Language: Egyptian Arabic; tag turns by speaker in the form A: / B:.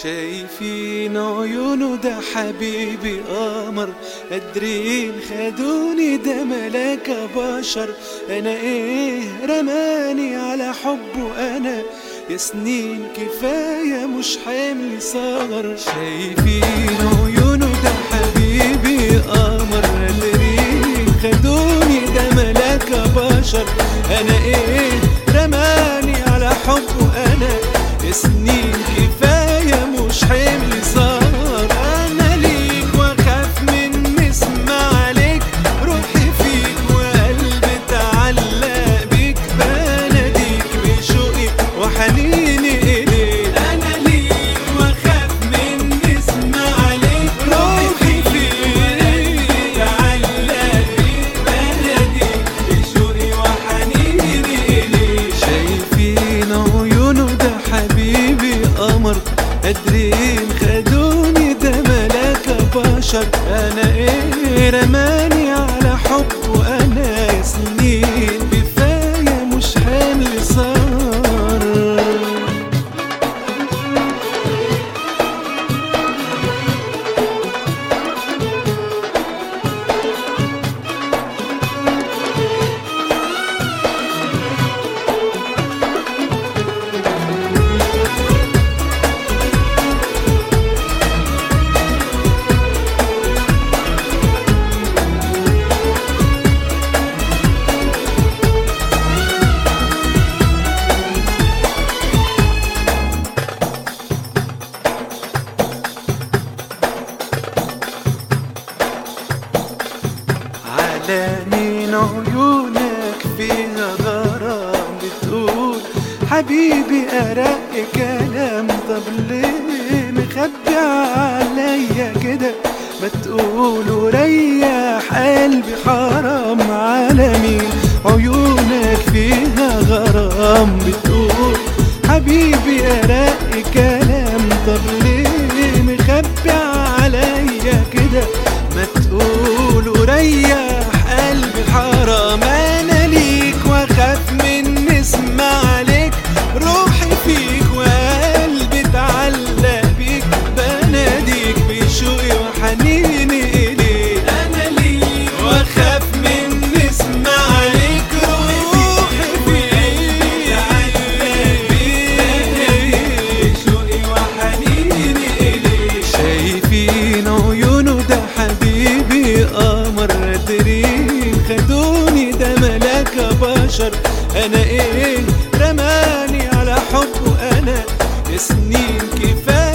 A: شايفين عيونه ده حبيبي قمر قادرين خدوني ده ملاك بشر انا ايه رماني على حبه انا يا سنين كفاية مش حمل صغر شايفين عيونه ده حبيبي قمر قادرين خدوني ده ملاك بشر انا ايه رماني على حبه انا يا سنين كفاية مش حمل صار انا ليك واخاف من اسمع عليك روحي فيك وقلبي اتعلق بيك بناديك بشوقي وحنيني اليك انا ليك واخاف من اسمع عليك روحي فيك اتعلق بيك بناديك بشوقي وحنيني اليك شايفين عيونه ده حبيبي قمر قادرين خدوني ده ملاك بشر انا ايه رماني على حبه انا يا سنين كفايه مش حمل صار على مين عيونك فيها غرام بتقول حبيبي أرق كلام طب ليه مخبي عليا كده ما تقول وريح قلبي حرام على مين عيونك فيها غرام بتقول حبيبي أرق كلام طب ليه مخبي عليا كده ما تقول وريح قلبي حرام انا ليك واخاف من اسمع عليك روحي فيك وقلبي اتعلق بيك بناديك بشوقي وحنيني اليك انا ليك واخاف من اسمع عليك روحي فيك اتعلق بيك بشوقي وحنيني اليك شايفين عيونه ده حبيبي قمر قادرين خدوني ده ملاك بشر انا ايه رماني على حبه انا سنين كفايه